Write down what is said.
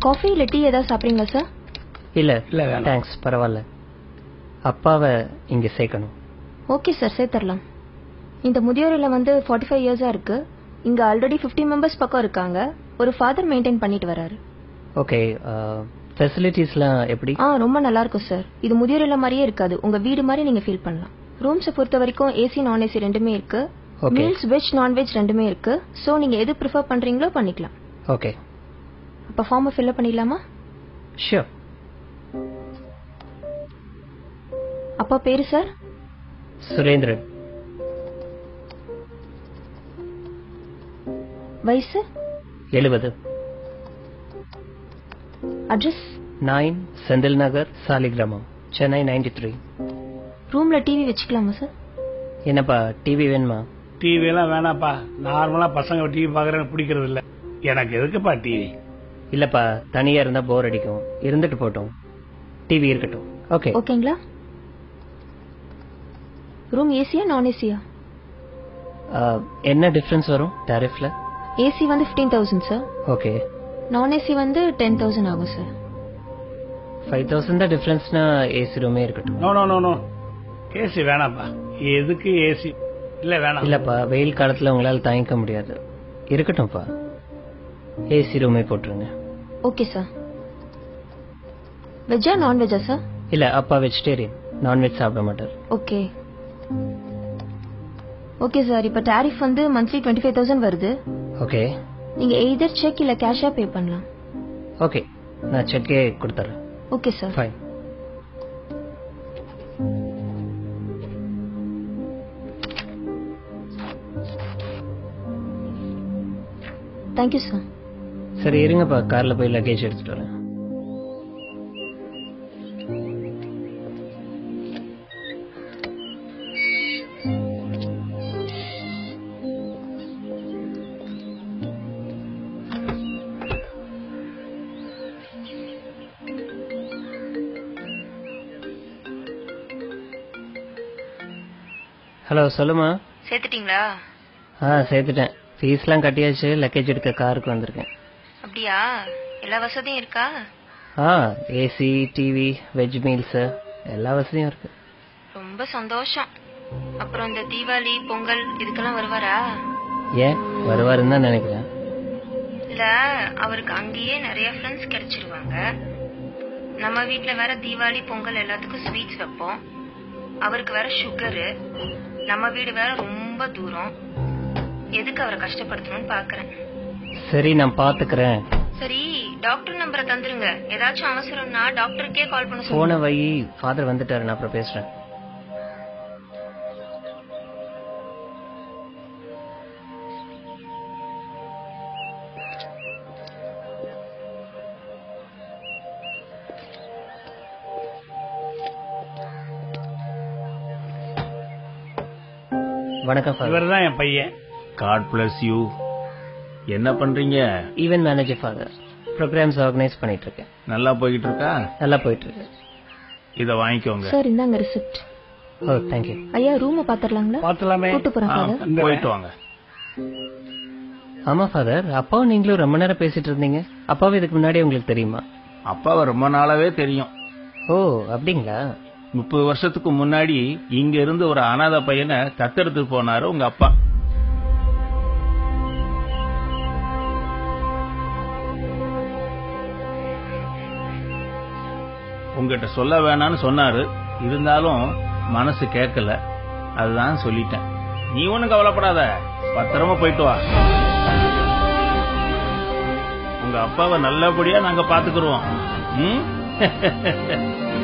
Coffee இல்ல tea ஏதாவது சாப்பிடுறீங்களா சார் இல்ல இல்ல, வேணாம். தேங்க்ஸ் பரவாயில்ல அப்பாவை இங்க சேர்க்கணும் ஓகே சார் சேர்த்துடலாம் இந்த முதியோர் இல்லம் வந்து ஃபார்ட்டி ஃபைவ் இயர்ஸா இருக்கு இங்க ஆல்ரெடி 50 மெம்பர்ஸ் பக்கம் இருக்காங்க ஒரு ஃபாதர் மெயின்டைன் பண்ணிட்டு வராரு ஓகே ஃபெசிலிட்டிஸ்லாம் எப்படி ஆ ரொம்ப நல்லா இருக்கும் சார் இது முதியோர் இல்லம் மாதிரியே இருக்காது உங்க வீடு மாதிரி நீங்க ஃபீல் பண்ணலாம் ரூம்ஸை பொறுத்த வரைக்கும் ஏசி நான் ஏசி ரெண்டுமே இருக்கு Okay. மீல்ஸ் வெஜ் நான்வெஜ் ரெண்டுமே இருக்கு சோ நீங்க எது ப்ரிஃபர் பண்றீங்களோ பண்ணிக்கலாம் ஓகே அப்ப ஃபார்மை ஃபில்அப் பண்ணிடலாமா ஷியோர் அப்பா பேரு சார் சுரேந்திரன் வயசு எழுபது address nine Senthil Nagar Saligramam Chennai ninety three ரூம்ல டிவி வச்சுக்கலாமா சார் என்னப்பா டிவி வேணுமா டிவி எல்லாம் வேணாப்பா நார்மலா பசங்க டிவி பாக்குறது பிடிக்கிறது இல்ல எனக்கு எதுக்குப்பா டிவி இல்லப்பா தனியா இருந்தா போர் அடிக்கும் இருந்துட்டு போட்டோம் டிவி இருக்கட்டும் ஓகே ஓகேங்களா ரூம் ஏசியா நான் ஏசியா என்ன டிஃபரன்ஸ் வரும் டாரிஃப்ல ஏசி வந்து ஃபிஃப்டீன் தௌசண்ட் சார் ஓகே நான் ஏசி வந்து டென் தௌசண்ட் ஆகும் சார் ஃபைவ் தௌசண்ட் தான் டிஃபரன்ஸ்னா ஏசி ரூமே இருக்கட்டும் no no no no AC வேணாப்பா எதுக்கு ஏசி இல்ல வேணாம் இல்லப்பா வெயில் காலத்துல உங்களால தாங்கிக்க முடியாது இருக்கட்டும்ப்பா ஏசி ரூமே போட்டுருங்க ஓகே சார் வெஜ்ஜா நான் வெஜ்ஜா சார் இல்ல அப்பா வெஜிடேரியன் நான்வெஜ் சாப்பிட மாட்டார் ஓகே ஓகே சார் இப்ப டாரிஃப் வந்து மந்த்லி டுவெண்ட்டி ஃபைவ் தௌசண்ட் வருது ஓகே நீங்க எய்தர் செக் இல்ல கேஷா பே பண்ணலாம் ஓகே நான் செக்கே கொடுத்துறேன் okay sir fine thank you sir சரி இருங்கப்பா கார்ல போய் லக்கேஜ் எடுத்துட்டு வரேன் ஹலோ சொல்லுமா சேர்த்துட்டீங்களா ஆ சேர்த்துட்டேன் ஃபீஸ்லாம் கட்டியாச்சு லக்கேஜ் எடுக்க காருக்கு வந்திருக்கேன் அப்படியா எல்லா வசதியும் இருக்கா ஆ ஏசி டிவி வெஜ் மீல்ஸ் எல்லா வசதியும் இருக்கு ரொம்ப சந்தோஷம் அப்புறம் இந்த தீபாவளி பொங்கல் இதுக்கெல்லாம் வருவாரா ஏன் வருவாருன்னு தான் நினைக்கிறேன் இல்ல அவருக்கு அங்கேயே நிறைய ஃப்ரெண்ட்ஸ் கிடைச்சிருவாங்க நம்ம வீட்ல வேற தீபாவளி பொங்கல் எல்லாத்துக்கும் ஸ்வீட்ஸ் வைப்போம் அவருக்கு வேற சுகரு நம்ம வீடு வேற ரொம்ப தூரம் எதுக்கு அவரை கஷ்டப்படுத்தணும்னு பாக்குறேன் சரி நான் பாத்துக்கிறேன் சரி டாக்டர் நம்பரை தந்துருங்க ஏதாச்சும் அவசரம்னா டாக்டருக்கே கால் பண்ண சொல்லுங்க போன வை ஃபாதர் வந்துட்டாரு நான் அப்புறம் பேசுறேன் வணக்கம் ஃபாதர் இவர் தான் என் பையன் காட் பிளஸ் யூ என்ன பண்றீங்க event manager father programs organise பண்ணிட்டு இருக்கேன் நல்லா போய்கிட்டு இருக்கா நல்லா போயிட்டு இருக்கு இத வாங்கிக்கோங்க சார் இந்தாங்க ரிசிப்ட் ஓ தேங்க்யூ ஐயா ரூம பாத்துடலாங்களா பாத்துலாமே கூட்டு போறேன் ஆ, ஃபாதர் இந்த போயிட்டு வாங்க ஆமா ஃபாதர் அப்பாவும் நீங்களும் ரொம்ப நேரம் பேசிட்டு இருந்தீங்க அப்பாவும் இதுக்கு முன்னாடி உங்களுக்கு தெரியுமா அப்பாவை ரொம்ப நாளாவே தெரியும் ஓ அப்படிங்களா முப்பது வருஷத்துக்கு முன்னாடி இங்க இருந்து ஒரு அனாதை பையனை தத்தெடுத்து போனாரு உங்க அப்பா உங்ககிட்ட சொல்ல வேணாம்னு சொன்னாரு இருந்தாலும் மனசு கேட்கல அதுதான் சொல்லிட்டேன் நீ ஒண்ணும் கவலைப்படாத பத்திரமா போயிட்டு வா உங்க அப்பாவை நல்லபடியா நாங்க பாத்துக்கிறோம் ம்